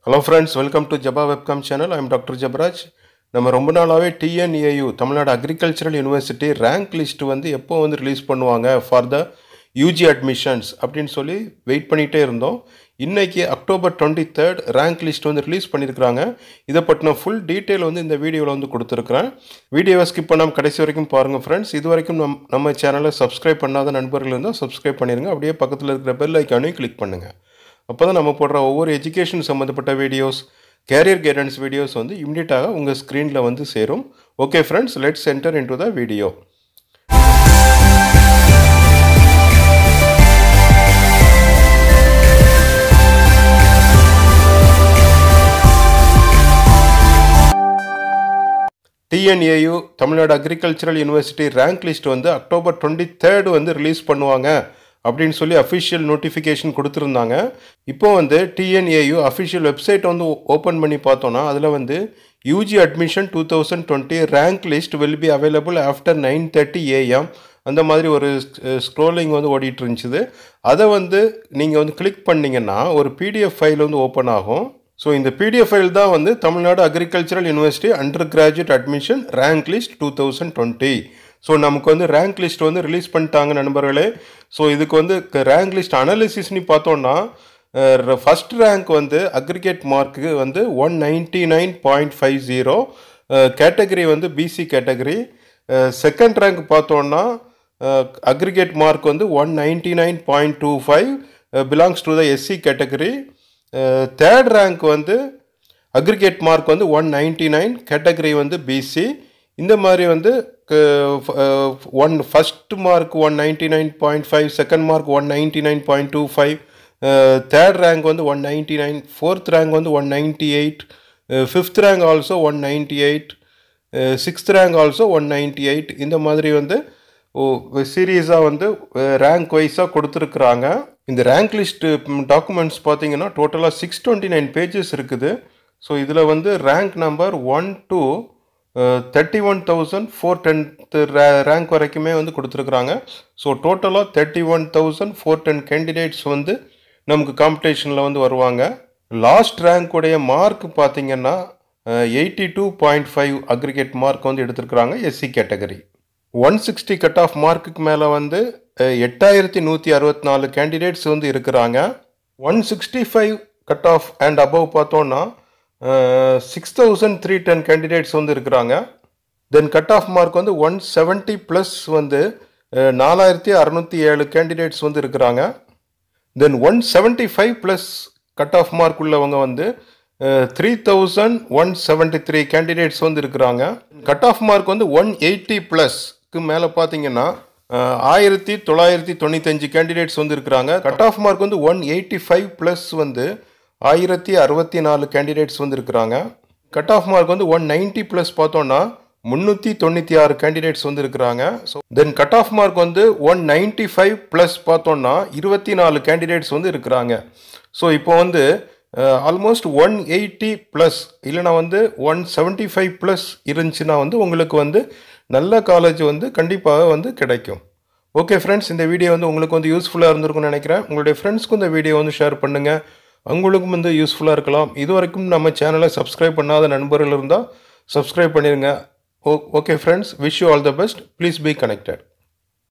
hello friends welcome to Jaba webcam channel I'm doctor Jabaraj நம்ம ரொம்ப நாளாகவே TNAU Tamil Nadu agricultural university rank list வந்து எப்போ வந்து ரிலீஸ் பண்ணுவாங்க ஃபார் த யூஜி அட்மிஷன்ஸ் அப்படின்னு சொல்லி வெயிட் பண்ணிகிட்டே இருந்தோம் இன்னைக்கு October twenty third rank list வந்து ரிலீஸ் பண்ணியிருக்கிறாங்க இதை பற்றின ஃபுல் டீட்டெயில் வந்து இந்த வீடியோவில் வந்து கொடுத்துருக்குறேன் வீடியோவை ஸ்கிப் பண்ணாமல் கடைசி வரைக்கும் பாருங்கள் ஃப்ரெண்ட்ஸ் இது வரைக்கும் நம் நம்ம சேனலை சப்ஸ்கிரைப் பண்ணாத நண்பர்கள் இருந்தால் சப்ஸ்கிரைப் பண்ணிடுங்க அப்படியே பக்கத்தில் இருக்கிற பெல் ஐக்கானையும் கிளிக் பண்ணுங்கள் அப்போ தான் நம்ம போடுற ஒவ்வொரு எஜுகேஷன் சம்மந்தப்பட்ட வீடியோஸ் கேரியர் கைடன்ஸ் வீடியோஸ் வந்து இம்மிடியட்டாக உங்கள் ஸ்க்ரீனில் வந்து சேரும் okay friends let's enter in to the video TNAU Tamil Nadu agricultural university rank list வந்து அக்டோபர் டுவெண்ட்டி தேர்டு வந்து ரிலீஸ் பண்ணுவாங்க அப்படின்னு சொல்லி அஃபிஷியல் நோட்டிஃபிகேஷன் கொடுத்துருந்தாங்க இப்போ வந்து டிஎன்ஏயு அஃபிஷியல் வெப்சைட் வந்து ஓப்பன் பண்ணி பார்த்தோன்னா அதில் வந்து UG admission two thousand twenty rank list will be available after nine thirty AM அந்த மாதிரி ஒரு ஸ்க்ரோலிங் வந்து ஓடிட்டு இருந்துச்சு அதை வந்து நீங்கள் வந்து கிளிக் பண்ணிங்கன்னா ஒரு பிடிஎஃப் ஃபைல் வந்து ஓப்பன் ஆகும் ஸோ இந்த பிடிஎஃப் ஃபைல் தான் வந்து Tamil Nadu agricultural university under graduate admission rank list two thousand twenty so நமக்கு வந்து ரேங்க் லிஸ்ட் வந்து ரிலீஸ் பண்ணிட்டாங்க நண்பர்களே ஸோ இதுக்கு வந்து ரேங்க் லிஸ்ட் அனாலிசிஸ்னு பார்த்தோன்னா ஃபஸ்ட் ரேங்க் வந்து அக்ரிகேட் மார்க்கு வந்து one ninety nine point five zero category வந்து பிசி கேட்டகரி செகண்ட் ரேங்க் பார்த்தோன்னா அக்ரிகேட் மார்க் வந்து one ninety nine point two five belongs to the SC category third rank வந்து aggregate mark வந்து one ninety nine category வந்து BC இந்த மாதிரி வந்து one first mark one ninety nine point five second mark one ninety nine point two five third rank வந்து one ninety nine fourth rank வந்து one ninety eight fifth rank also one ninety eight sixth rank also one ninety eight இந்த மாதிரி வந்து சீரியஸாக வந்து rank வைஸாக கொடுத்துருக்குறாங்க இந்த ரேங்க் லிஸ்ட்டு டாக்குமெண்ட்ஸ் பார்த்தீங்கன்னா டோட்டலாக சிக்ஸ் டுவெண்ட்டி நைன் பேஜஸ் இருக்குது ஸோ இதில் வந்து rank number one two thirty one thousand four tenth ரே ரேங்க் வரைக்குமே வந்து கொடுத்துருக்குறாங்க ஸோ டோட்டலாக thirty one thousand four ten candidates வந்து நமக்கு காம்படிஷனில் வந்து வருவாங்க லாஸ்ட் ரேங்க் உடைய மார்க் பார்த்தீங்கன்னா eighty two point five aggregate mark வந்து எடுத்திருக்கிறாங்க SC category one sixty cut off மார்க்குக்கு மேலே வந்து எட்டாயிரத்தி நூற்றி அறுபத்தி நாலு கேண்டிடேட்ஸ் வந்து இருக்கிறாங்க one sixty five cut off and above பார்த்தோன்னா six thousand three ten candidates வந்து இருக்கிறாங்க தென் கட் ஆஃப் மார்க் வந்து ஒன் செவன்ட்டி ப்ளஸ் வந்து நாலாயிரத்தி அறநூற்றி ஏழு கேண்டிடேட்ஸ் வந்து இருக்கிறாங்க then one seventy five plus cut off mark உள்ளவங்க வந்து three thousand one seventy three candidates வந்து இருக்கிறாங்க கட் ஆஃப் மார்க் வந்து ஒன் எயிட்டி ப்ளஸ்க்கு மேலே பார்த்தீங்கன்னா ஆயிரத்தி தொள்ளாயிரத்தி தொண்ணூத்தஞ்சு கேண்டிடேட்ஸ் வந்து இருக்கிறாங்க கட் ஆஃப் மார்க் வந்து ஒன் எயிட்டி ஃபைவ் ப்ளஸ் வந்து ஆயிரத்தி அறுபத்தி நாலு கேண்டிடேட்ஸ் வந்து இருக்கிறாங்க கட் ஆஃப் மார்க் வந்து ஒன் நைன்ட்டி ப்ளஸ் பார்த்தோன்னா முந்நூற்றி தொண்ணூற்றி ஆறு கேண்டிடேட்ஸ் வந்து இருக்கிறாங்க so then cut off mark வந்து ஒன் நைன்ட்டி ஃபைவ் ப்ளஸ் பார்த்தோன்னா இருபத்தி நாலு கேண்டிடேட்ஸ் வந்து இருக்கிறாங்க ஸோ இப்போ வந்து ஆல்மோஸ்ட் ஒன் எயிட்டி ப்ளஸ் இல்லைனா வந்து ஒன் செவன்ட்டி ஃபைவ் ப்ளஸ் இருந்துச்சுன்னா வந்து உங்களுக்கு வந்து நல்ல காலேஜ் வந்து கண்டிப்பாக வந்து கிடைக்கும் ஓகே ஃப்ரெண்ட்ஸ் இந்த வீடியோ வந்து உங்களுக்கு வந்து யூஸ்ஃபுல்லாக இருந்திருக்கும்னு நினைக்கிறேன் உங்களுடைய ஃப்ரெண்ட்ஸ்க்கும் இந்த வீடியோ வந்து ஷேர் பண்ணுங்கள் அவங்களுக்கும் வந்து யூஸ்ஃபுல்லாக இருக்கலாம் இது வரைக்கும் நம்ம சேனலை சப்ஸ்கிரைப் பண்ணாத நண்பர்கள் இருந்தால் சப்ஸ்கிரைப் பண்ணிடுங்க ஓ okay friends wish you all the best please be connected